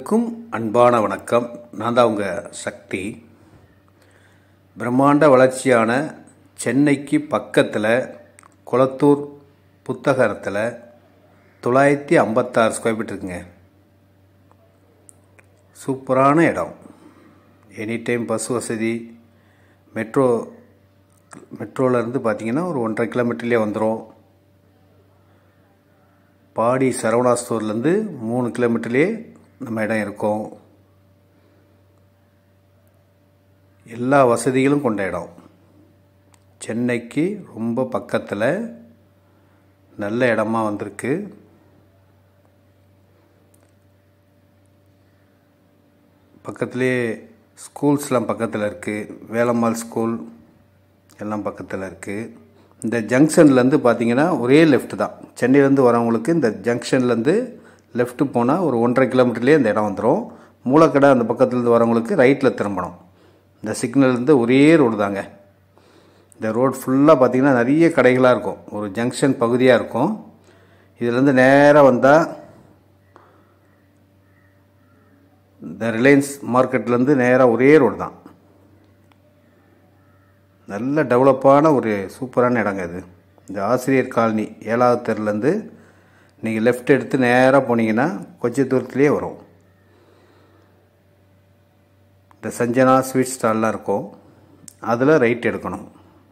அனைவருக்கும் அன்பான வணக்கம் நான் தான் உங்கள் சக்தி பிரம்மாண்ட வளர்ச்சியான சென்னைக்கு பக்கத்தில் குளத்தூர் புத்தகரத்தில் தொள்ளாயிரத்தி ஐம்பத்தாறு ஸ்கொயர் ஃபீட் இருக்குங்க சூப்பரான இடம் எனி டைம் பஸ் வசதி மெட்ரோ மெட்ரோலேருந்து பார்த்தீங்கன்னா ஒரு ஒன்றரை கிலோமீட்டர்லேயே வந்துடும் பாடி சரவணா ஸ்டோர்லேருந்து மூணு கிலோமீட்டர்லேயே நம்ம இடம் இருக்கோம் எல்லா வசதிகளும் கொண்ட இடம் சென்னைக்கு ரொம்ப பக்கத்தில் நல்ல இடமா வந்திருக்கு பக்கத்துலேயே ஸ்கூல்ஸ்லாம் பக்கத்தில் இருக்குது வேலம்மாள் ஸ்கூல் எல்லாம் பக்கத்தில் இருக்குது இந்த ஜங்ஷன்லேருந்து பார்த்தீங்கன்னா ஒரே லெஃப்ட் தான் சென்னையிலேருந்து வரவங்களுக்கு இந்த ஜங்ஷன்லேருந்து லெஃப்ட்டு போனால் ஒரு ஒன்றரை கிலோமீட்டர்லேயே இந்த இடம் வந்துடும் மூலக்கடை அந்த பக்கத்துலேருந்து வரவங்களுக்கு ரைட்டில் திரும்பணும் இந்த சிக்னல்லேருந்து ஒரே ரோடு தாங்க இந்த ரோடு ஃபுல்லாக பார்த்தீங்கன்னா நிறைய கடைகளாக இருக்கும் ஒரு ஜங்ஷன் பகுதியாக இருக்கும் இதுலேருந்து நேராக வந்தால் இந்த ரிலையன்ஸ் மார்க்கெட்லேருந்து நேராக ஒரே ரோடு தான் நல்ல டெவலப்பான ஒரு சூப்பரான இடங்க இது இந்த ஆசிரியர் காலனி ஏழாவது தெருலேருந்து நீங்கள் லெஃப்ட் எடுத்து நேராக போனீங்கன்னா கொஞ்ச தூரத்துலேயே வரும் இந்த சஞ்சனா ஸ்வீட் ஸ்டால்லாம் இருக்கும் அதில் ரைட் எடுக்கணும்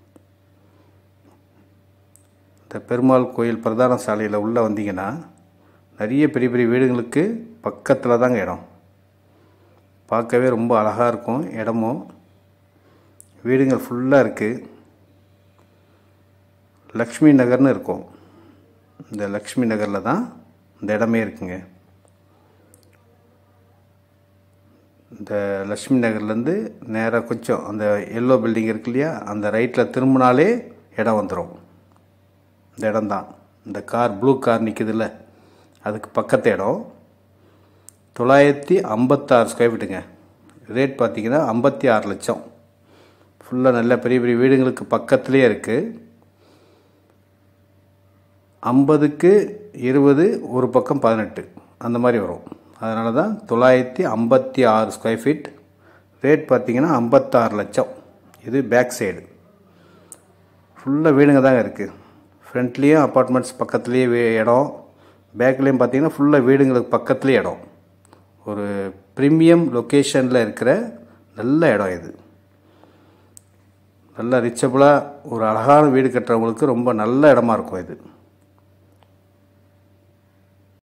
இந்த பெருமாள் கோயில் பிரதான சாலையில் உள்ளே வந்தீங்கன்னா நிறைய பெரிய பெரிய வீடுங்களுக்கு பக்கத்தில் தாங்க இடம் பார்க்கவே ரொம்ப அழகாக இருக்கும் இடமும் வீடுங்கள் ஃபுல்லாக இருக்குது லக்ஷ்மி நகர்னு இருக்கும் இந்த லக்ஷ்மி நகரில் தான் இந்த இடமே இருக்குங்க இந்த லக்ஷ்மி நகர்லேருந்து நேராக கொஞ்சம் அந்த எல்லோ பில்டிங் இருக்கு இல்லையா அந்த ரைட்டில் திரும்பினாலே இடம் வந்துடும் இந்த இடம் தான் இந்த கார் ப்ளூ கார் நிற்குதுல்ல அதுக்கு பக்கத்து இடம் தொள்ளாயிரத்தி ஐம்பத்தாறு ஸ்கொயர் ஃபீட்டுங்க ரேட் பார்த்தீங்கன்னா ஐம்பத்தி ஆறு லட்சம் ஃபுல்லாக நல்ல பெரிய பெரிய வீடுங்களுக்கு பக்கத்துலேயே இருக்குது ஐம்பதுக்கு இருபது ஒரு பக்கம் பதினெட்டு அந்த மாதிரி வரும் அதனால தான் தொள்ளாயிரத்தி ஐம்பத்தி ஆறு ஸ்கொயர் ஃபீட் ரேட் பார்த்தீங்கன்னா ஐம்பத்தாறு லட்சம் இது பேக் சைடு ஃபுல்லாக வீடுங்க தாங்க இருக்குது ஃப்ரண்ட்லேயும் அப்பார்ட்மெண்ட்ஸ் பக்கத்துலேயே வீ இடம் பேக்லேயும் பார்த்தீங்கன்னா ஃபுல்லாக வீடுங்களுக்கு பக்கத்துலேயே இடம் ஒரு ப்ரீமியம் லொக்கேஷனில் இருக்கிற நல்ல இடம் இது நல்ல ரிச்சபிளாக ஒரு அழகான வீடு கட்டுறவங்களுக்கு ரொம்ப நல்ல இடமா இருக்கும் இது